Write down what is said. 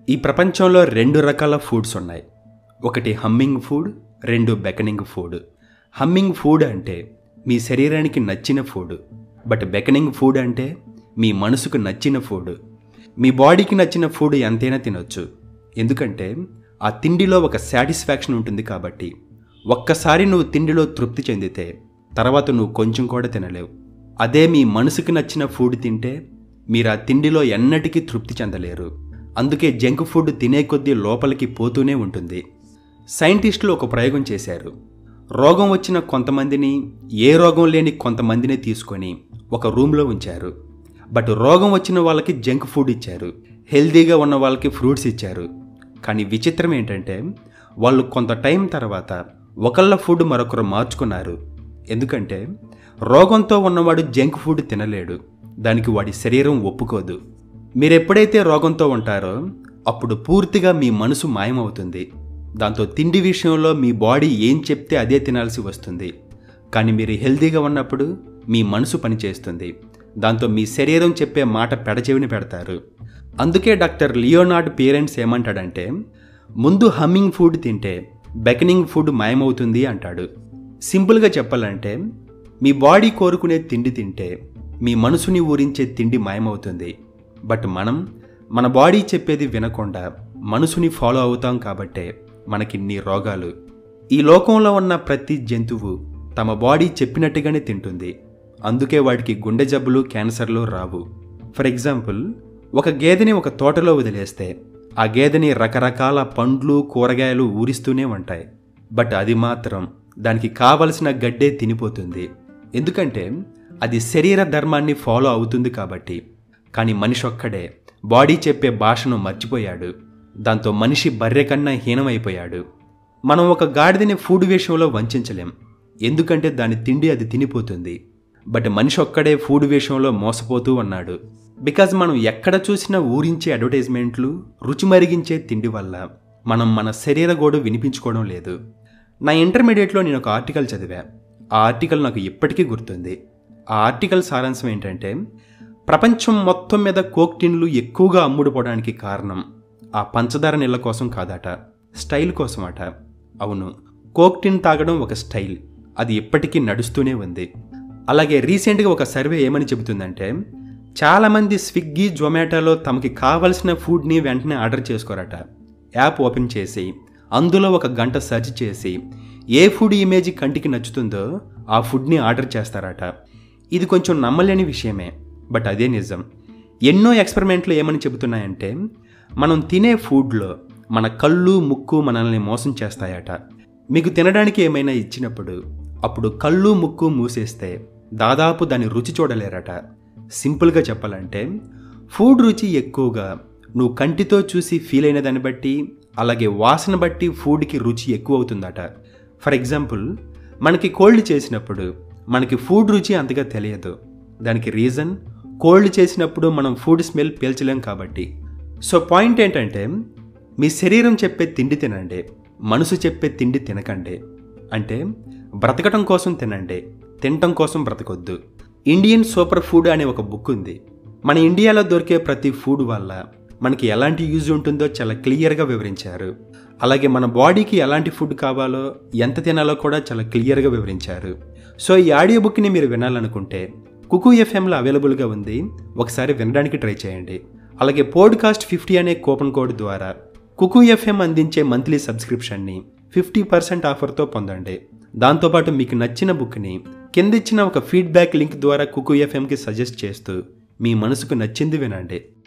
ఈ ప్రపంచంలో రెండు రకాల ఫుడ్స్ ఉన్నాయి ఒకటి హమ్మింగ్ ఫుడ్ రెండు బెకనింగ్ ఫుడ్ హమ్మింగ్ ఫుడ్ అంటే మీ శరీరానికి నచ్చిన ఫుడ్ బట్ బెకనింగ్ ఫుడ్ అంటే మీ మనసుకు నచ్చిన ఫుడ్ మీ బాడీకి నచ్చిన ఫుడ్ ఎంతైనా తినొచ్చు ఎందుకంటే ఆ తిండిలో ఒక సాటిస్ఫాక్షన్ ఉంటుంది కాబట్టి ఒక్కసారి నువ్వు తిండిలో తృప్తి చెందితే తర్వాత నువ్వు కొంచెం కూడా తినలేవు అదే మీ మనసుకు నచ్చిన ఫుడ్ తింటే మీరు ఆ తిండిలో ఎన్నటికీ తృప్తి చెందలేరు అందుకే జంక్ ఫుడ్ తినే కొద్దీ లోపలికి పోతూనే ఉంటుంది సైంటిస్టులు ఒక ప్రయోగం చేశారు రోగం వచ్చిన కొంతమందిని ఏ రోగం లేని కొంతమందిని తీసుకొని ఒక రూమ్లో ఉంచారు బట్ రోగం వచ్చిన వాళ్ళకి జంక్ ఫుడ్ ఇచ్చారు హెల్తీగా ఉన్న వాళ్ళకి ఫ్రూట్స్ ఇచ్చారు కానీ విచిత్రం ఏంటంటే వాళ్ళు కొంత టైం తర్వాత ఒకళ్ళ ఫుడ్ మరొకరు మార్చుకున్నారు ఎందుకంటే రోగంతో ఉన్నవాడు జంక్ ఫుడ్ తినలేడు దానికి వాడి శరీరం ఒప్పుకోదు మీరు ఎప్పుడైతే రోగంతో ఉంటారో అప్పుడు పూర్తిగా మీ మనసు మాయమవుతుంది దాంతో తిండి విషయంలో మీ బాడీ ఏం చెప్తే అదే తినాల్సి వస్తుంది కానీ మీరు హెల్తీగా ఉన్నప్పుడు మీ మనసు పనిచేస్తుంది దాంతో మీ శరీరం చెప్పే మాట పెడచెవిని పెడతారు అందుకే డాక్టర్ లియోనార్డ్ పేరెంట్స్ ఏమంటాడంటే ముందు హమ్మింగ్ ఫుడ్ తింటే బెకనింగ్ ఫుడ్ మాయమవుతుంది అంటాడు సింపుల్గా చెప్పాలంటే మీ బాడీ కోరుకునే తిండి తింటే మీ మనసుని ఊరించే తిండి మాయమవుతుంది బట్ మనం మన బాడీ చెప్పేది వినకుండా మనసుని ఫాలో అవుతాం కాబట్టే మనకిన్ని రోగాలు ఈ లోకంలో ఉన్న ప్రతి జంతువు తమ బాడీ చెప్పినట్టుగానే తింటుంది అందుకే వాటికి గుండె జబ్బులు క్యాన్సర్లు రావు ఫర్ ఎగ్జాంపుల్ ఒక గేదెని ఒక తోటలో వదిలేస్తే ఆ గేదెని రకరకాల పండ్లు కూరగాయలు ఊరిస్తూనే ఉంటాయి బట్ అది మాత్రం దానికి కావలసిన గడ్డే తినిపోతుంది ఎందుకంటే అది శరీర ధర్మాన్ని ఫాలో అవుతుంది కాబట్టి కానీ మనిషి ఒక్కడే బాడీ చెప్పే భాషను మర్చిపోయాడు దాంతో మనిషి బర్రె కన్నా హీనమైపోయాడు మనం ఒక గాడిదని ఫుడ్ విషయంలో వంచలేం ఎందుకంటే దాని తిండి అది తినిపోతుంది బట్ మనిషి ఒక్కడే ఫుడ్ విషయంలో మోసపోతూ ఉన్నాడు బికాజ్ మనం ఎక్కడ చూసినా ఊరించే అడ్వర్టైజ్మెంట్లు రుచి మరిగించే తిండి వల్ల మనం మన శరీర గోడు వినిపించుకోవడం లేదు నా ఇంటర్మీడియట్లో నేను ఒక ఆర్టికల్ చదివా ఆ ఆర్టికల్ నాకు ఇప్పటికీ గుర్తుంది ఆ ఆర్టికల్ సారాంశం ఏంటంటే ప్రపంచం మొత్తం మీద కోక్ టిన్లు ఎక్కువగా అమ్ముడుపోవడానికి కారణం ఆ పంచదార నీళ్ళ కోసం కాదట స్టైల్ కోసం అట అవును కోక్ టిన్ తాగడం ఒక స్టైల్ అది ఇప్పటికీ నడుస్తూనే ఉంది అలాగే రీసెంట్గా ఒక సర్వే ఏమని చెబుతుందంటే చాలామంది స్విగ్గీ జొమాటోలో తమకి కావలసిన ఫుడ్ని వెంటనే ఆర్డర్ చేసుకోరట యాప్ ఓపెన్ చేసి అందులో ఒక గంట సెర్చ్ చేసి ఏ ఫుడ్ ఇమేజ్ కంటికి నచ్చుతుందో ఆ ఫుడ్ని ఆర్డర్ చేస్తారట ఇది కొంచెం నమ్మలేని విషయమే బట్ అదే నిజం ఎన్నో ఎక్స్పెరిమెంట్లు ఏమని చెబుతున్నాయంటే మనం తినే ఫుడ్లో మన కళ్ళు ముక్కు మనల్ని మోసం చేస్తాయట మీకు తినడానికి ఏమైనా ఇచ్చినప్పుడు అప్పుడు కళ్ళు ముక్కు మూసేస్తే దాదాపు దాని రుచి చూడలేరట సింపుల్గా చెప్పాలంటే ఫుడ్ రుచి ఎక్కువగా నువ్వు కంటితో చూసి ఫీల్ అయిన దాన్ని బట్టి అలాగే వాసన బట్టి ఫుడ్కి రుచి ఎక్కువ అవుతుందట ఫర్ ఎగ్జాంపుల్ మనకి కోల్డ్ చేసినప్పుడు మనకి ఫుడ్ రుచి అంతగా తెలియదు దానికి రీజన్ కోల్డ్ చేసినప్పుడు మనం ఫుడ్ స్మెల్ పీల్చలేం కాబట్టి సో పాయింట్ ఏంటంటే మీ శరీరం చెప్పే తిండి తినండి మనసు చెప్పే తిండి తినకండి అంటే బ్రతకటం కోసం తినండి తినటం కోసం బ్రతకొద్దు ఇండియన్ సూపర్ ఫుడ్ అనే ఒక బుక్ ఉంది మన ఇండియాలో దొరికే ప్రతి ఫుడ్ వల్ల మనకి ఎలాంటి యూజ్ ఉంటుందో చాలా క్లియర్గా వివరించారు అలాగే మన బాడీకి ఎలాంటి ఫుడ్ కావాలో ఎంత తినాలో కూడా చాలా క్లియర్గా వివరించారు సో ఈ ఆడియో బుక్ని మీరు వినాలనుకుంటే కుకు ఎఫ్ఎంలో అవైలబుల్గా ఉంది ఒకసారి వినడానికి ట్రై చేయండి అలాగే పోడ్కాస్ట్ ఫిఫ్టీ అనే కూపన్ కోడ్ ద్వారా కుకు ఎఫ్ఎం అందించే మంత్లీ సబ్స్క్రిప్షన్ని ఫిఫ్టీ పర్సెంట్ ఆఫర్తో పొందండి దాంతోపాటు మీకు నచ్చిన బుక్ని కిందిచ్చిన ఒక ఫీడ్బ్యాక్ లింక్ ద్వారా కుకు ఎఫ్ఎంకి సజెస్ట్ చేస్తూ మీ మనసుకు నచ్చింది వినండి